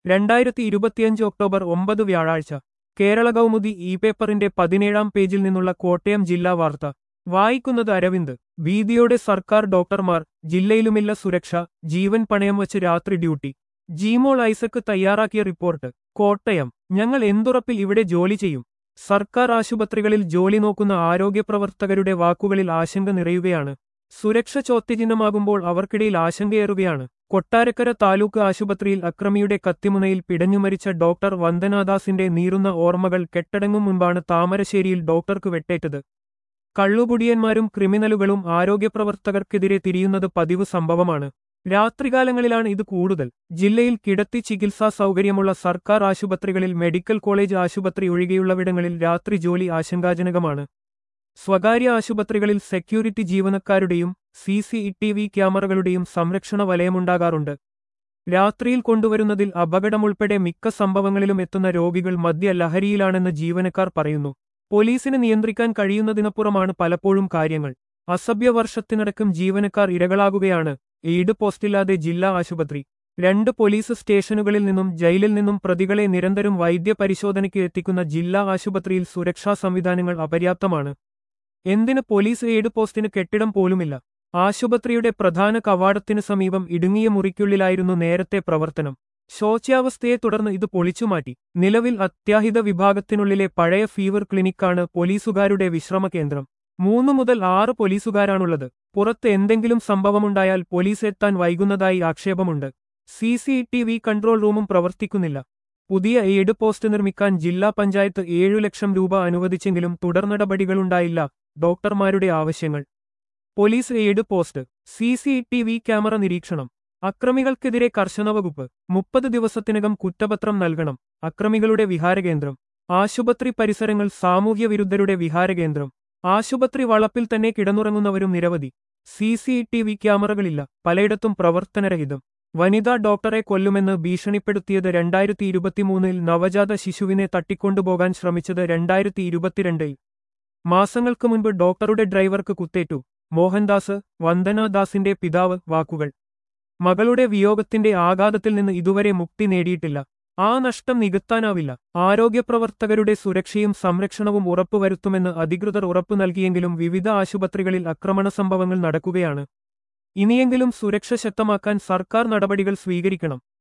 രണ്ടായിരത്തി ഇരുപത്തിയഞ്ച് ഒക്ടോബർ ഒമ്പത് വ്യാഴാഴ്ച കേരള കൗമുദി ഇ പേപ്പറിന്റെ പതിനേഴാം പേജിൽ നിന്നുള്ള കോട്ടയം ജില്ലാ വാർത്ത വായിക്കുന്നത് അരവിന്ദ് ഭീതിയോടെ സർക്കാർ ഡോക്ടർമാർ ജില്ലയിലുമില്ല സുരക്ഷ ജീവൻ പണയം വച്ച് രാത്രി ഡ്യൂട്ടി ജീമോൾ ഐസക്ക് തയ്യാറാക്കിയ റിപ്പോർട്ട് കോട്ടയം ഞങ്ങൾ എന്തുറപ്പിൽ ഇവിടെ ജോലി ചെയ്യും സർക്കാർ ആശുപത്രികളിൽ ജോലി നോക്കുന്ന ആരോഗ്യപ്രവർത്തകരുടെ വാക്കുകളിൽ ആശങ്ക നിറയുകയാണ് സുരക്ഷ ചോദ്യചിഹ്നമാകുമ്പോൾ അവർക്കിടയിൽ ആശങ്കയേറുകയാണ് കൊട്ടാരക്കര താലൂക്ക് ആശുപത്രിയിൽ അക്രമിയുടെ കത്തിമുനയിൽ പിടഞ്ഞുമരിച്ച ഡോക്ടർ വന്ദനാദാസിന്റെ നീറുന്ന ഓർമ്മകൾ കെട്ടടങ്ങും മുൻപാണ് താമരശ്ശേരിയിൽ ഡോക്ടർക്ക് വെട്ടേറ്റത് കള്ളുകുടിയന്മാരും ക്രിമിനലുകളും ആരോഗ്യപ്രവർത്തകർക്കെതിരെ തിരിയുന്നത് പതിവ് സംഭവമാണ് രാത്രികാലങ്ങളിലാണ് ഇത് കൂടുതൽ ജില്ലയിൽ കിടത്തി ചികിത്സാ സൗകര്യമുള്ള സർക്കാർ ആശുപത്രികളിൽ മെഡിക്കൽ കോളേജ് ആശുപത്രി ഒഴികെയുള്ളവിടങ്ങളിൽ രാത്രി ജോലി ആശങ്കാജനകമാണ് സ്വകാര്യ ആശുപത്രികളിൽ സെക്യൂരിറ്റി ജീവനക്കാരുടെയും സി സി ടി വി ക്യാമറകളുടെയും സംരക്ഷണ വലയമുണ്ടാകാറുണ്ട് രാത്രിയിൽ കൊണ്ടുവരുന്നതിൽ അപകടമുൾപ്പെടെ മിക്ക സംഭവങ്ങളിലും എത്തുന്ന രോഗികൾ മദ്യ ലഹരിയിലാണെന്ന് ജീവനക്കാർ പറയുന്നു പോലീസിന് നിയന്ത്രിക്കാൻ കഴിയുന്നതിനപ്പുറമാണ് പലപ്പോഴും കാര്യങ്ങൾ അസഭ്യവർഷത്തിനടക്കം ജീവനക്കാർ ഇരകളാകുകയാണ് എയ്ഡ് പോസ്റ്റില്ലാതെ ജില്ലാ ആശുപത്രി രണ്ട് പോലീസ് സ്റ്റേഷനുകളിൽ നിന്നും ജയിലിൽ നിന്നും പ്രതികളെ നിരന്തരം വൈദ്യപരിശോധനയ്ക്ക് എത്തിക്കുന്ന ജില്ലാ ആശുപത്രിയിൽ സുരക്ഷാ സംവിധാനങ്ങൾ അപര്യാപ്തമാണ് എന്തിന് പോലീസ് എയ്ഡ് പോസ്റ്റിന് കെട്ടിടം പോലുമില്ല ആശുപത്രിയുടെ പ്രധാന കവാടത്തിനു സമീപം ഇടുങ്ങിയ മുറിക്കുള്ളിലായിരുന്നു നേരത്തെ പ്രവർത്തനം ശോച്യാവസ്ഥയെ തുടർന്ന് ഇത് പൊളിച്ചുമാറ്റി നിലവിൽ അത്യാഹിത വിഭാഗത്തിനുള്ളിലെ പഴയ ഫീവർ ക്ലിനിക്കാണ് പോലീസുകാരുടെ വിശ്രമ കേന്ദ്രം മൂന്നു മുതൽ ആറ് പോലീസുകാരാണുള്ളത് പുറത്ത് എന്തെങ്കിലും സംഭവമുണ്ടായാൽ പോലീസ് എത്താൻ വൈകുന്നതായി ആക്ഷേപമുണ്ട് C C T V control റൂമും പ്രവർത്തിക്കുന്നില്ല പുതിയ എയ്ഡ് പോസ്റ്റ് നിർമ്മിക്കാൻ ജില്ലാ പഞ്ചായത്ത് ഏഴു ലക്ഷം രൂപ അനുവദിച്ചെങ്കിലും തുടർ നടപടികളുണ്ടായില്ല ഡോക്ടർമാരുടെ ആവശ്യങ്ങൾ police aid post C C T V camera നിരീക്ഷണം അക്രമികൾക്കെതിരെ കർശന വകുപ്പ് മുപ്പത് ദിവസത്തിനകം കുറ്റപത്രം നൽകണം അക്രമികളുടെ വിഹാരകേന്ദ്രം ആശുപത്രി പരിസരങ്ങൾ സാമൂഹ്യ വിരുദ്ധരുടെ വിഹാരകേന്ദ്രം ആശുപത്രി വളപ്പിൽ തന്നെ കിടന്നുറങ്ങുന്നവരും നിരവധി സി സി ടി വി ക്യാമറകളില്ല പലയിടത്തും പ്രവർത്തനരഹിതം വനിതാ ഡോക്ടറെ കൊല്ലുമെന്ന് ഭീഷണിപ്പെടുത്തിയത് രണ്ടായിരത്തി ഇരുപത്തിമൂന്നിൽ നവജാത ശിശുവിനെ തട്ടിക്കൊണ്ടുപോകാൻ ശ്രമിച്ചത് രണ്ടായിരത്തി ഇരുപത്തിരണ്ടിൽ മാസങ്ങൾക്ക് മുൻപ് ഡോക്ടറുടെ ഡ്രൈവർക്ക് കുത്തേറ്റു മോഹൻദാസ് വന്ദനാദാസിന്റെ പിതാവ് വാക്കുകൾ മകളുടെ വിയോഗത്തിന്റെ ആഘാതത്തിൽ നിന്ന് ഇതുവരെ മുക്തി നേടിയിട്ടില്ല ആ നഷ്ടം നികത്താനാവില്ല ആരോഗ്യപ്രവർത്തകരുടെ സുരക്ഷയും സംരക്ഷണവും ഉറപ്പുവരുത്തുമെന്ന് അധികൃതർ ഉറപ്പു നൽകിയെങ്കിലും വിവിധ ആശുപത്രികളിൽ ആക്രമണ സംഭവങ്ങൾ നടക്കുകയാണ് ഇനിയെങ്കിലും സുരക്ഷ ശക്തമാക്കാൻ സർക്കാർ നടപടികൾ സ്വീകരിക്കണം